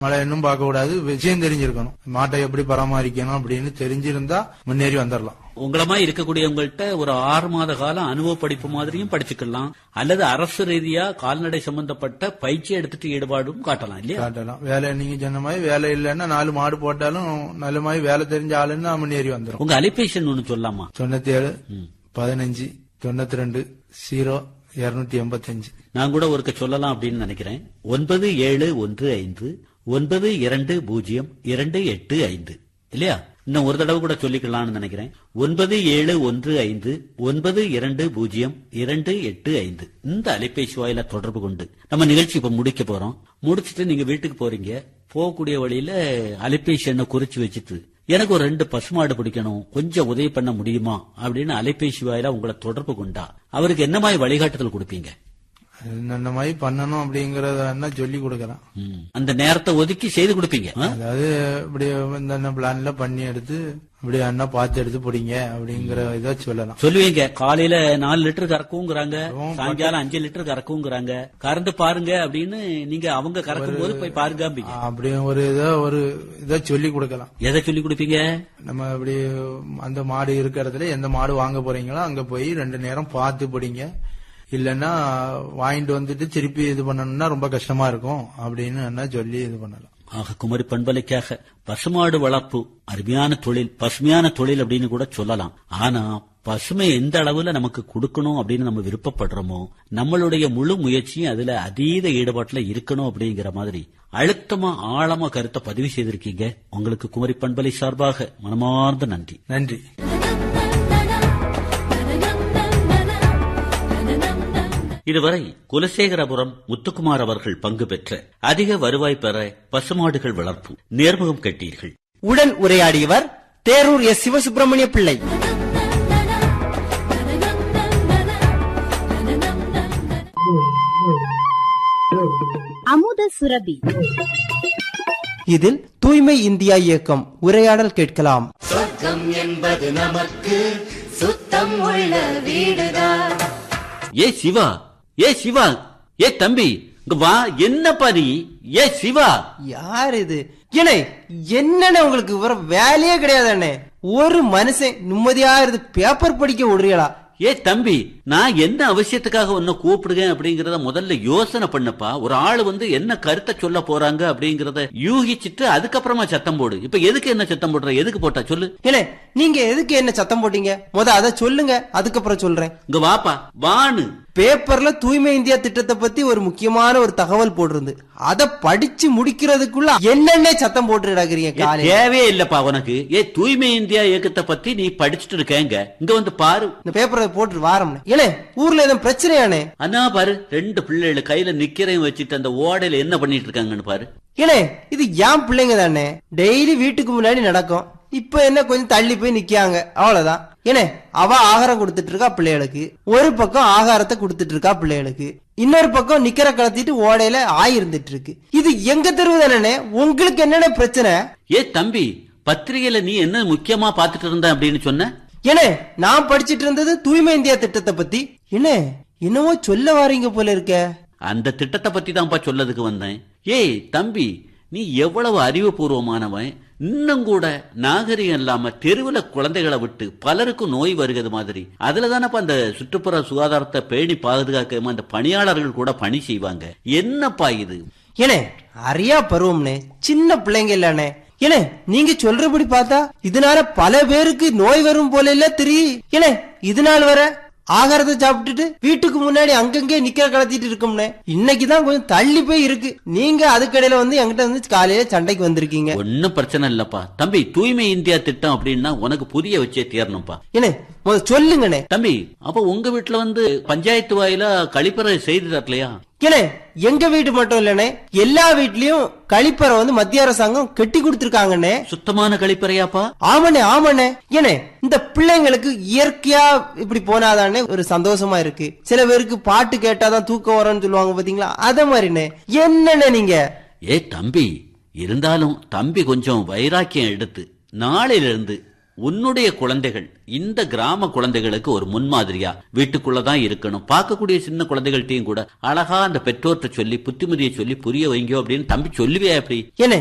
மழை இன்னும் பார்க்க கூடாது விஷயம் தெரிஞ்சிருக்கணும் மாட்டை எப்படி பராமரிக்கணும் அப்படின்னு தெரிஞ்சிருந்தா முன்னேறி வந்துடலாம் உங்கள மாதிரி இருக்கக்கூடியவங்கள்ட்ட ஒரு ஆறு மாத காலம் அனுபவ படிப்பு மாதிரியும் படிச்சுக்கலாம் அல்லது அரசு ரீதியா கால்நடை சம்பந்தப்பட்ட பயிற்சி எடுத்துட்டு ஈடுபாடும் காட்டலாம் இல்லையா காட்டலாம் வேலை நீங்க சொன்ன மாதிரி வேலை இல்லைன்னா நாலு மாடு போட்டாலும் நல்ல மாதிரி வேலை தெரிஞ்ச ஆளுன்னா முன்னேறி வந்துடும் உங்க அலைபேசி ஒண்ணு சொல்லலாமா தொண்ணூத்தி ஏழு பதினஞ்சு தொண்ணூத்தி ரெண்டு ஜீரோ இருநூத்தி எண்பத்தஞ்சு நான் கூட ஒருக்க சொல்லலாம் அப்படின்னு நினைக்கிறேன் ஒன்பது ஏழு ஒன்று ஐந்து ஒன்பது இரண்டு பூஜ்ஜியம் இரண்டு எட்டு ஐந்து இல்லையா இன்னும் ஒரு தடவை கூட சொல்லிக்கலாம்னு நினைக்கிறேன் ஒன்பது ஏழு ஒன்று ஐந்து ஒன்பது இரண்டு பூஜ்ஜியம் இரண்டு எட்டு ஐந்து இந்த அலைபேசி வாயில தொடர்பு கொண்டு நம்ம நிகழ்ச்சி இப்ப முடிக்க போறோம் முடிச்சிட்டு நீங்க வீட்டுக்கு போறீங்க போகக்கூடிய வழியில அலைபேசி எண்ணை குறிச்சு வச்சுட்டு எனக்கு ஒரு ரெண்டு பசுமாடு பிடிக்கணும் கொஞ்சம் உதவி பண்ண முடியுமா அப்படின்னு அலைபேசி வாயில உங்களை தொடர்பு கொண்டா அவருக்கு என்ன மாதிரி வழிகாட்டுதல் கொடுப்பீங்க இந்த மாதிரி பண்ணணும் அப்படிங்கறத என்ன சொல்லி கொடுக்கறேன் ம். அந்த நேரத்தை ஒதுக்கி செய்து கொடுப்பீங்க ஆ? அதாவது இப்படி இந்த பிளான்ல பண்ணி எடுத்து இப்படி அண்ணா பார்த்து எடுத்து பிடிங்க அப்படிங்கிற இதை சொல்லலாம் சொல்லுவீங்க காலையில நாலு லிட்டர் கறக்குங்கிறாங்க சாயங்காலம் அஞ்சு லிட்டர் கறக்குங்கிறாங்க கறந்து பாருங்க அப்படின்னு நீங்க அவங்க கறக்கும் போது போய் பாருங்க அப்படிங்க. அப்படி ஒரு இதை ஒரு இதை சொல்லி கொடுக்கலாம் எதை சொல்லி கொடுப்பீங்க நம்ம இப்படி அந்த மாடு இருக்கிற இடத்துல எந்த மாடு வாங்க போறீங்களோ அங்க போய் ரெண்டு நேரம் பார்த்து பிடிங்க இல்லைன்னா வாங்கிட்டு வந்துட்டு திருப்பி இது பண்ணணும்னா ரொம்ப கஷ்டமா இருக்கும் அப்படின்னு என்ன சொல்லி இது பண்ணலாம் ஆக குமரி பண்பலைக்காக பசுமாடு வளர்ப்பு அருமையான தொழில் பசுமையான தொழில் அப்படின்னு கூட சொல்லலாம் ஆனா பசுமை எந்த அளவுல நமக்கு கொடுக்கணும் அப்படின்னு நம்ம விருப்பப்படுறோமோ நம்மளுடைய முழு முயற்சியும் அதுல அதீத ஈடுபாட்டுல இருக்கணும் அப்படிங்கிற மாதிரி அழுத்தமா ஆழமா கருத்தை பதிவு செய்திருக்கீங்க உங்களுக்கு குமரி பண்பலை சார்பாக மனமார்ந்த நன்றி நன்றி இதுவரை குலசேகரபுரம் முத்துக்குமார் அவர்கள் பங்கு பெற்ற அதிக வருவாய் பெற பசுமாடுகள் வளர்ப்பு நேர்முகம் கேட்டீர்கள் உடன் உரையாடியவர் தேரூர் எஸ் சிவசுப்பிரமணிய பிள்ளை அமுத சுரபி இதில் தூய்மை இந்தியா இயக்கம் உரையாடல் கேட்கலாம் ஏ சிவா ஏ சிவா ஏ தம்பி இங்க வா என்னப்பா நீ ஏ சிவா யார் இது ஏனே என்னண்ணே உங்களுக்கு வர வேலையே கிடையாதானே ஒரு மனுஷன் நிம்மதியா இருந்து பேப்பர் படிக்க விடுறீங்களா ஏ தம்பி நான் என்ன அவசியத்துக்காக உன்னை கூப்பிடுறேன் அப்படிங்கறத முதல்ல யோசனை பண்ணப்பா ஒரு ஆள் வந்து என்ன கருத்தை சொல்ல போறாங்க அப்படிங்கறத யூகிச்சிட்டு அதுக்கப்புறமா சத்தம் போடு இப்ப எதுக்கு என்ன சத்தம் போடுற எதுக்கு போட்டா சொல்லு ஏனே நீங்க எதுக்கு என்ன சத்தம் போட்டீங்க முத அதை சொல்லுங்க அதுக்கப்புறம் சொல்றேன் இங்க வாப்பா வான்னு பேப்பர்ல தூய்மை இந்தியா திட்டத்தை பத்தி ஒரு முக்கியமான ஒரு தகவல் போட்டிருந்து அத படிச்சு முடிக்கிறதுக்குள்ள என்னென்ன சத்தம் போட்டு கிடக்குறீங்க ஏ, காலையில தேவையே இல்லப்பா உனக்கு ஏ தூய்மை இந்தியா இயக்கத்தை பத்தி நீ படிச்சுட்டு இருக்கேங்க இங்க வந்து பாரு இந்த பேப்பரை போட்டு வாரம் ஏனே ஊர்ல எதுவும் பிரச்சனையானே அண்ணா பாரு ரெண்டு பிள்ளைகள் கையில நிக்கிறேன் வச்சுட்டு அந்த ஓடையில என்ன பண்ணிட்டு இருக்காங்கன்னு பாரு ஏனே இது ஏன் பிள்ளைங்க தானே டெய்லி வீட்டுக்கு முன்னாடி நடக்கும் இப்ப என்ன கொஞ்சம் தள்ளி போய் நிக்காங்க அவ்வளவுதான் ஏனே அவ ஆகாரம் கொடுத்துட்டு இருக்கா பிள்ளைகளுக்கு ஒரு பக்கம் ஆகாரத்தை கொடுத்துட்டு இருக்கா பிள்ளைகளுக்கு இன்னொரு பக்கம் நிக்கிற கலத்திட்டு ஓடையில ஆய் இருந்துட்டு இருக்கு இது எங்க தெருவு தானே உங்களுக்கு என்னென்ன பிரச்சனை ஏ தம்பி பத்திரிகையில நீ என்ன முக்கியமா பாத்துட்டு இருந்த அப்படின்னு சொன்ன ஏனே நான் படிச்சிட்டு இருந்தது தூய்மை இந்தியா திட்டத்தை பத்தி என்ன என்னவோ சொல்ல வாரீங்க போல இருக்க அந்த திட்டத்தை பத்தி தான்ப்பா சொல்லதுக்கு வந்தேன் ஏய் தம்பி நீ எவ்வளவு அறிவுபூர்வமானவன் இன்னும் கூட நாகரிகம் இல்லாம தெருவுல குழந்தைகளை விட்டு பலருக்கும் நோய் வருகிறது மாதிரி அதுல தானப்பா அந்த சுற்றுப்புற சுகாதாரத்தை பேணி பாதுகாக்க அந்த பணியாளர்கள் கூட பணி செய்வாங்க என்னப்பா இது ஏனே அரியா பருவம்னே சின்ன பிள்ளைங்க இல்லனே ஏனே நீங்க சொல்றபடி பார்த்தா இதனால பல பேருக்கு நோய் வரும் போல இல்ல தெரியும் ஏனே இதனால வர ஆகாரத்தை சாப்பிட்டுட்டு வீட்டுக்கு முன்னாடி அங்கங்கே நிக்கிற கலத்திட்டு இருக்கோம்னே இன்னைக்குதான் கொஞ்சம் தள்ளி போய் இருக்கு நீங்க அதுக்கடையில வந்து என்கிட்ட வந்து காலையில சண்டைக்கு வந்திருக்கீங்க ஒன்னும் பிரச்சனை இல்லப்பா தம்பி தூய்மை இந்தியா திட்டம் அப்படின்னா உனக்கு புரிய வச்சே தீரணும்ப்பா ஏனே முத சொல்லுங்கண்ணே தம்பி அப்ப உங்க வீட்டுல வந்து பஞ்சாயத்து வாயில கழிப்பறை செய்து தரலையா ஏனே எங்க வீட்டு மட்டும் இல்லனே எல்லா வீட்லயும் கழிப்பறை வந்து மத்திய அரசாங்கம் கட்டி கொடுத்திருக்காங்கண்ணே சுத்தமான கழிப்பறையாப்பா ஆமாண்ணே ஆமாண்ணே ஏனே இந்த பிள்ளைங்களுக்கு இயற்கையா இப்படி போனாதானே ஒரு சந்தோஷமா இருக்கு சில பேருக்கு பாட்டு கேட்டாதான் தூக்கம் வரும்னு சொல்லுவாங்க பாத்தீங்களா அத மாதிரிண்ணே என்னண்ணே நீங்க ஏ தம்பி இருந்தாலும் தம்பி கொஞ்சம் வைராக்கியம் எடுத்து நாளையில இருந்து உன்னுடைய குழந்தைகள் இந்த கிராம குழந்தைகளுக்கு ஒரு முன்மாதிரியா வீட்டுக்குள்ளதான் இருக்கணும் பார்க்கக்கூடிய சின்ன குழந்தைகள்ட்டையும் கூட அழகா அந்த பெற்றோர்கிட்ட சொல்லி புத்திமதியை சொல்லி புரிய வைங்கோ அப்படின்னு தம்பி சொல்லுவியா எப்படி என்ன